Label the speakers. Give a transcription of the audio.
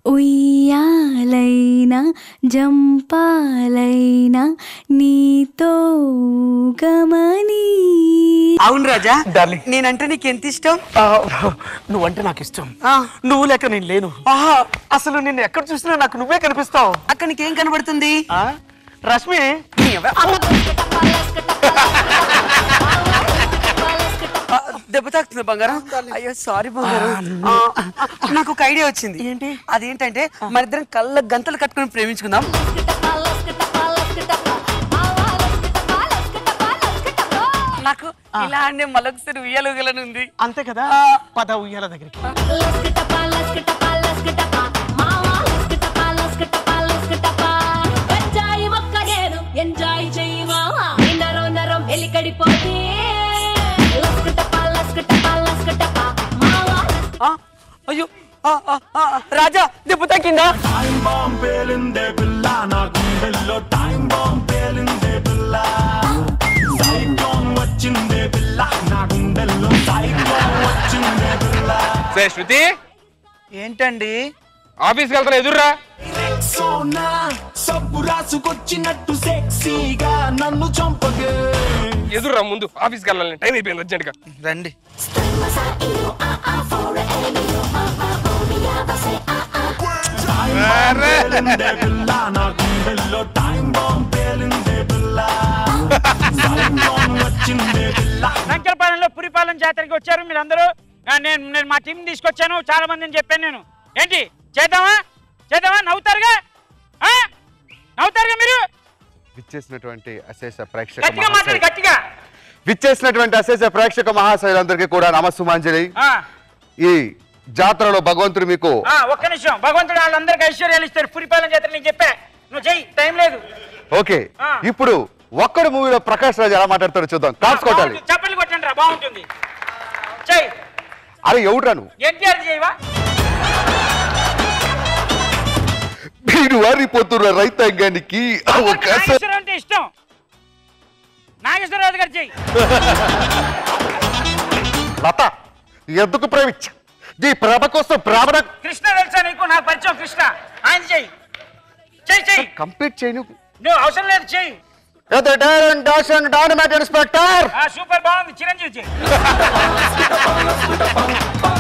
Speaker 1: ఉయ్యాలైనా జంపాలైనా నీతో గమని
Speaker 2: అవును రాజా
Speaker 3: Darling.
Speaker 2: నేనంటే నీకు ఎంత ఇష్టం
Speaker 3: ఆ, నువ్వంటే నాకు ఇష్టం
Speaker 2: ఆ.
Speaker 3: నువ్వు లేక నేను లేను
Speaker 2: ఆహా
Speaker 3: అసలు నిన్ను ఎక్కడ చూసినా నాకు నువ్వే కనిపిస్తావు
Speaker 2: అక్కడ నీకేం కనబడుతుంది
Speaker 3: ఆ? రష్మి
Speaker 2: ఆ, దెబ్బ తాకుతుంది బంగారం అయ్యో సారీ బంగారం ఆ, నాకు ఒక ఐడియా వచ్చింది
Speaker 3: ఏంటి?
Speaker 2: అదేంటంటే మరిద్దరం కళ్ళ గంతలు కట్టుకొని ప్రేమించుకుందాం నాకు ఇలానే మలొకసారి ఉయ్యాలుగలని ఉంది
Speaker 3: అంతే కదా పద ఉయ్యాల దగ్గరికి
Speaker 4: ఎంజాయ్ చేయవా నరం నరం వెలికడిపోతే లస్కటపా లస్కటపా లస్కటపా మావా
Speaker 2: ఆ, అయ్యో ఆ, ఆ, ఆ, రాజా దెబ్బ తాకిందా
Speaker 5: టైం బాంబ్ పేలిందే పిల్ల నా గుండెల్లో టైం బాంబ్ పేలిందే పిల్ల సైక్లోన్ వచ్చిందే పిల్ల నా గుండెల్లో సైక్లోన్ వచ్చిందే పిల్ల
Speaker 6: సరే శృతి
Speaker 2: ఏంటండి
Speaker 6: ఆఫీస్కి వెళ్తాను ఎదుర్రా
Speaker 5: సోనా సబ్బు రాసుకొచ్చినట్టు సెక్సీగా నన్ను చంపగే
Speaker 6: ఎదుర్రా ముందు ఆఫీస్కి వెళ్ళాలి టైం అయిపోయింది అర్జెంట్గా
Speaker 2: రండి
Speaker 5: టైం బాంబ్ పేలిందే పిల్ల నా గుండెల్లో టైం బాంబ్ పేలిందే పిల్ల సైక్లోన్ వచ్చిందే పిల్ల
Speaker 7: సంఖ్యలపాలెంలో పురిపాలెం జాతరకి వచ్చారు మీరందరూ ఆ, నేను నేను మా టీం తీసుకొచ్చాను చాలా మందిని చెప్పాను నేను ఏంటి చేద్దామా చేద్దామా నవ్వుతారుగా ఆ? నవ్వుతారుగా మీరు
Speaker 8: విచ్చేసినటువంటి అశేష ప్రేక్షక
Speaker 7: గట్టిగా మాట్లాడు
Speaker 8: మహాశయ
Speaker 7: గట్టిగా
Speaker 8: విచ్చేసినటువంటి అశేష ప్రేక్షక మహాశయులందరికీ కూడా నమస్సుమాంజలి
Speaker 7: ఆ,
Speaker 8: ఈ జాతరలో భగవంతుడు మీకు
Speaker 7: ఆ, ఒక్క నిమిషం భగవంతుడు వాళ్ళందరికీ ఐశ్వర్యాలు ఇస్తారు పురిపాలెం జాతర నేను చెప్పా నువ్వు చెయ్యి టైం లేదు
Speaker 8: ఓకే
Speaker 7: ఆ.
Speaker 8: ఇప్పుడు ఒక్కడు మూవీలో ప్రకాష్ రాజ్ ఎలా మాట్లాడతాడో చూద్దాం క్లాప్స్ కొట్టాలి
Speaker 7: బాగుంటుంది. చప్పట్లు కొట్టండి రా బాగుంటుంది చెయ్యి
Speaker 8: అరే ఎవడురా నువ్వు
Speaker 7: ఎన్టీఆర్ చేయవా
Speaker 8: మీరు వారిపోతున్న రైతాంగానికి అవకాశం
Speaker 7: నాగేశ్వరరావు అంటే ఇష్టం నాగేశ్వరరావు గారు చెయ్యి
Speaker 8: లత ఎందుకు ప్రేమించ ఈ ప్రభ కోసం బ్రాహ్మణ
Speaker 7: కృష్ణ తెలుసా నీకు నాకు పరిచయం కృష్ణ ఆయన చెయ్యి చెయ్యి చెయ్యి
Speaker 8: కంప్లీట్ చేయను
Speaker 7: నువ్వు అవసరం లేదు చెయ్యి
Speaker 8: డైనమైట్ ఇన్స్పెక్టర్
Speaker 7: ఆ సూపర్ బాగుంది చిరంజీవి చెయ్యి
Speaker 5: పా